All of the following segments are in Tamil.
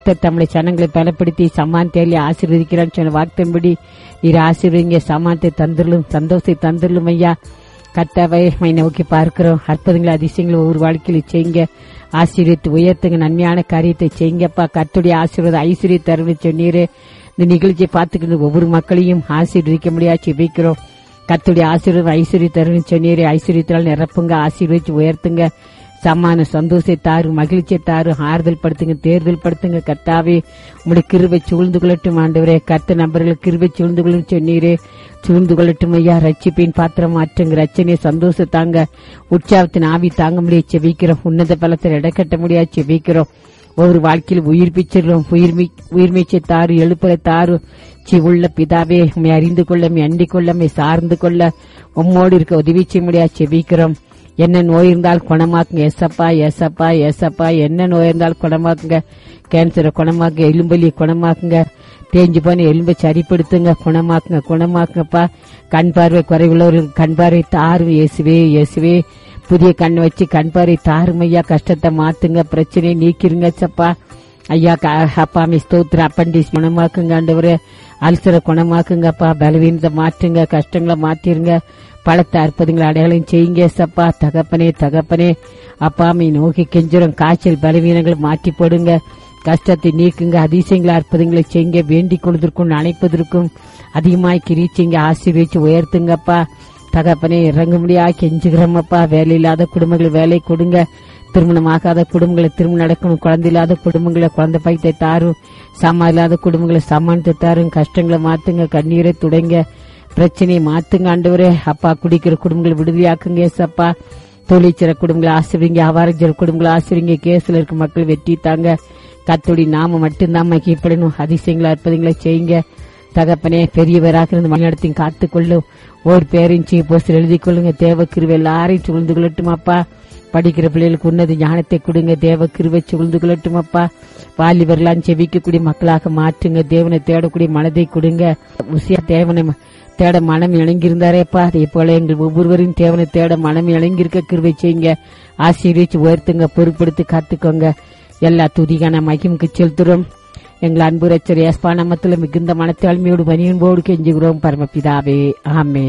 கர்த்தர் தம்முடைய சனங்களை பலப்படுத்தி சமானத்தை ஆசீர்வதிக்கிறான்னு சொன்ன வார்த்தையின்படி நீர் ஆசீர்வதிங்க சமானத்தை தந்துள்ளும் சந்தோஷத்தை தந்துள்ளும் ஐயா கர்த்தாவை மை நோக்கி பார்க்கிறோம் அற்புதங்களை அதிசயங்களை ஒவ்வொரு வாழ்க்கையில செய்யுங்க ஆசீர்வித்து உயர்த்துங்க நன்மையான காரியத்தை செய்யுங்கப்பா கர்த்துடைய ஆசீர்வாத ஐஸ்வர்ய தருண சொன்னீரே இந்த நிகழ்ச்சியை பார்த்துக்கிட்டு ஒவ்வொரு மக்களையும் ஆசீர்வதிக்க முடியாது செபிக்கிறோம் கர்த்துடைய ஆசீர்வாதம் ஐஸ்வர்ய தருண சொன்னீரே ஐஸ்வர்யத்தால் நிரப்புங்க ஆசீர்வதிச்சு உயர்த்துங்க சமான சந்தோஷத்தை தாரு மகிழ்ச்சியை தாரு ஆறுதல் படுத்துங்க தேர்தல் படுத்துங்க கர்த்தாவே உங்களுடைய கிருவை சூழ்ந்து கொள்ளட்டும் ஆண்டவரே கர்த்த நபர்களுக்கு கிருவை சூழ்ந்து கொள்ளும் சொன்னீரே சூழ்ந்து கொள்ளட்டும் ஐயா ரட்சிப்பின் பாத்திரம் மாற்றுங்க ரச்சனையை சந்தோஷத்தாங்க உற்சாகத்தின் ஆவி தாங்க முடியாது செவிக்கிறோம் உன்னத பலத்தில் இடக்கட்ட முடியாது செவிக்கிறோம் ஒவ்வொரு வாழ்க்கையில் உயிர் பிச்சிடுறோம் உயிர்மி உயிர்மீச்சை தாரு எழுப்பலை தாரு சி உள்ள பிதாவே உண்மை அறிந்து கொள்ள உம்மை அண்டிக் கொள்ள உம்மை சார்ந்து கொள்ள உம்மோடு இருக்க உதவி செய்ய முடியாது செவிக்கிறோம் என்ன நோய் இருந்தால் குணமாக்குங்க எசப்பா எசப்பா எசப்பா என்ன நோய் இருந்தால் குணமாக்குங்க கேன்சரை குணமாக்குங்க எலும்பலியை குணமாக்குங்க தேஞ்சு போன எலும்பை சரிப்படுத்துங்க குணமாக்குங்க குணமாக்குங்கப்பா கண் பார்வை குறைவுள்ளவர்களுக்கு கண் பார்வை தாரும் இயேசுவே இயேசுவே புதிய கண் வச்சு கண் பார்வை தாரும் ஐயா கஷ்டத்தை மாத்துங்க பிரச்சனையை நீக்கிருங்க சப்பா ஐயா க- அப்பா மீ ஸ்தோத்திர அப்பண்டிஸ் குணமாக்குங்க ஆண்டவரே அல்சரை குணமாக்குங்கப்பா பலவீனத்தை மாற்றுங்க கஷ்டங்களை மாத்திருங்க பழத்தை அற்புதங்களை அடையாளம் செய்யுங்க சப்பா தகப்பனே தகப்பனே அப்பா மீ நோக்கி கெஞ்சுறோம் காய்ச்சல் பலவீனங்களை மாற்றி போடுங்க கஷ்டத்தை நீக்குங்க அதிசயங்களை அற்புதங்களை செய்யுங்க வேண்டிக் கொள்வதற்கும் அணைப்பதற்கும் அதிகமாய் கிரீச்சிங்க ஆசீர்வதிச்சு உயர்த்துங்கப்பா தகப்பனே இறங்க முடியா கெஞ்சுகிறோமப்பா வேலை இல்லாத குடும்பங்கள் வேலை கொடுங்க திருமணமாகாத குடும்பங்களை திருமணம் நடக்கணும் குழந்தை இல்லாத குடும்பங்களை குழந்தை பாய்த்தை தாரும் சமா இல்லாத குடும்பங்களை சமாளித்து தாரும் கஷ்டங்களை மாத்துங்க கண்ணீரை துடைங்க பிரச்சனையை மாத்துங்க ஆண்டவரே அப்பா குடிக்கிற குடும்பங்களை விடுதலையாக்குங்க ஏசப்பா தொழிற்சிற குடும்பங்களை ஆசிரியங்க அவாரஞ்சர குடும்பங்களை ஆசிரியங்க கேஸ்ல இருக்க மக்கள் வெற்றி தாங்க கத்தோடி நாம மட்டும்தான் மகிப்படணும் அதிசயங்களை அற்புதங்களை செய்யுங்க தகப்பனே பெரியவராக இருந்து மணிநடத்தையும் காத்துக்கொள்ளும் ஒரு பேரையும் சீ போஸ்டர் எழுதி கொள்ளுங்க தேவ கிருவை எல்லாரையும் சூழ்ந்து கொள்ளட்டும் அப்பா படிக்கிற பிள்ளைகளுக்கு உன்னத ஞானத்தை கொடுங்க தேவ கிருவை சூழ்ந்து கொள்ளட்டும் அப்பா வாலிபர்லாம் செவிக்கக்கூடிய மக்களாக மாற்றுங்க தேவனை தேடக்கூடிய மனதை கொடுங்க உசியா தேவனை ம- தேட மனம் இணங்கியிருந்தாரேப்பா அதே போல எங்கள் ஒவ்வொருவரையும் தேவனை தேட மனம் இணங்கியிருக்க கிருவை செய்யுங்க ஆசீர்வதிச்சு உயர்த்துங்க பொறுப்படுத்தி காத்துக்கோங்க எல்லா துதிகான மகிமுக்கு செலுத்துறோம் எங்கள் அன்பு ரச்சர் ஏஸ்பா நாமத்தில் மிகுந்த மனத்தாழ்மையோடு பணியன்போடு கெஞ்சுகிறோம் பரமபிதாவே ஆமே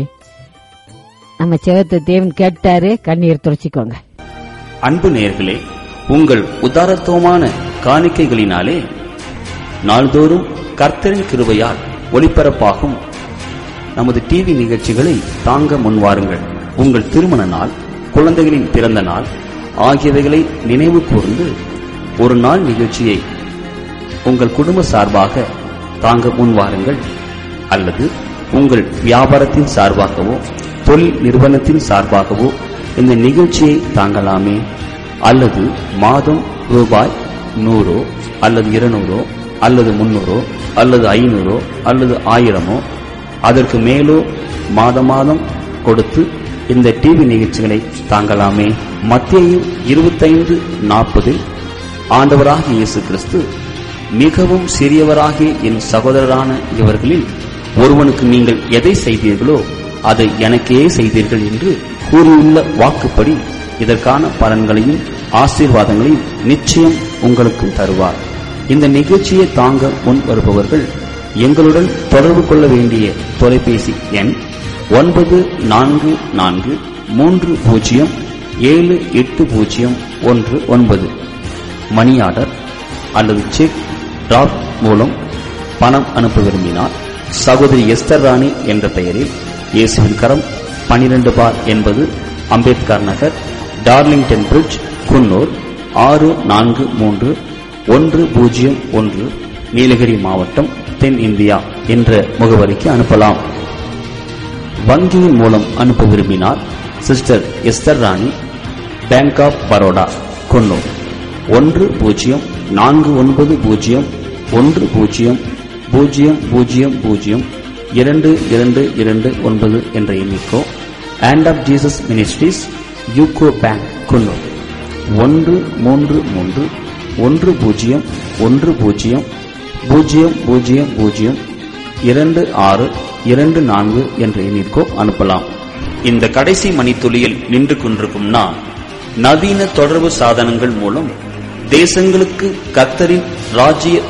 நம்ம செவத்தை தேவன் கேட்டாரு கண்ணீர் துடைச்சிக்கோங்க அன்பு நேயர்களே உங்கள் உதாரத்துவமான காணிக்கைகளினாலே நாள்தோறும் கர்த்தரின் கிருபையால் ஒளிபரப்பாகும் நமது டிவி நிகழ்ச்சிகளை தாங்க முன்வாருங்கள் உங்கள் திருமண நாள் குழந்தைகளின் பிறந்த நாள் ஆகியவைகளை நினைவு கூர்ந்து ஒரு நாள் நிகழ்ச்சியை உங்கள் குடும்ப சார்பாக தாங்க முன்வாருங்கள் அல்லது உங்கள் வியாபாரத்தின் சார்பாகவோ தொழில் நிறுவனத்தின் சார்பாகவோ இந்த நிகழ்ச்சியை தாங்கலாமே அல்லது மாதம் ரூபாய் நூறோ அல்லது இருநூறோ அல்லது முன்னூறோ அல்லது ஐநூறோ அல்லது ஆயிரமோ அதற்கு மேலோ மாத மாதம் கொடுத்து இந்த டிவி நிகழ்ச்சிகளை தாங்கலாமே மத்திய இருபத்தைந்து நாற்பதில் ஆண்டவராகிய இயேசு கிறிஸ்து மிகவும் சிறியவராகிய என் சகோதரரான இவர்களில் ஒருவனுக்கு நீங்கள் எதை செய்தீர்களோ அதை எனக்கே செய்தீர்கள் என்று கூறியுள்ள வாக்குப்படி இதற்கான பலன்களையும் ஆசீர்வாதங்களையும் நிச்சயம் உங்களுக்கு தருவார் இந்த நிகழ்ச்சியை தாங்க முன் வருபவர்கள் எங்களுடன் தொடர்பு கொள்ள வேண்டிய தொலைபேசி எண் ஒன்பது நான்கு நான்கு மூன்று பூஜ்ஜியம் ஏழு எட்டு பூஜ்ஜியம் ஒன்று ஒன்பது மணி ஆர்டர் அல்லது செக் டிராப் மூலம் பணம் அனுப்ப விரும்பினால் சகோதரி எஸ்தர் ராணி என்ற பெயரில் இயேசுவின் கரம் 12 பார் என்பது அம்பேத்கர் நகர் டார்லிங்டன் பிரிட்ஜ் குன்னூர் ஆறு நான்கு மூன்று ஒன்று பூஜ்ஜியம் ஒன்று நீலகிரி மாவட்டம் தென் இந்தியா என்ற முகவரிக்கு அனுப்பலாம் வங்கியின் மூலம் அனுப்ப விரும்பினால் sister Esther Rani bank of Baroda Coonoor ஒன்று பூஜ்ஜியம் நான்கு ஒன்பது பூஜ்ஜியம் ஒன்று பூஜ்ஜியம் பூஜ்ஜியம் பூஜ்ஜியம் பூஜ்ஜியம் இரண்டு இரண்டு இரண்டு ஒன்பது என்ற எண்ணிக்கோ and of Jesus ministries UCO bank Coonoor ஒன்று மூன்று மூன்று ஒன்று பூஜ்ஜியம் ஒன்று பூஜ்ஜியம் பூஜ்ஜியம் பூஜ்ஜியம் பூஜ்ஜியம் இரண்டு ஆறு இரண்டு நான்கு என்ற எண்ணிற்கோ அனுப்பலாம் இந்த கடைசி மணித்துளியில் நின்று கொண்டிருக்கும் நான் நவீன தொடர்பு சாதனங்கள் மூலம் தேசங்களுக்கு கர்த்தரின் ராஜ்ய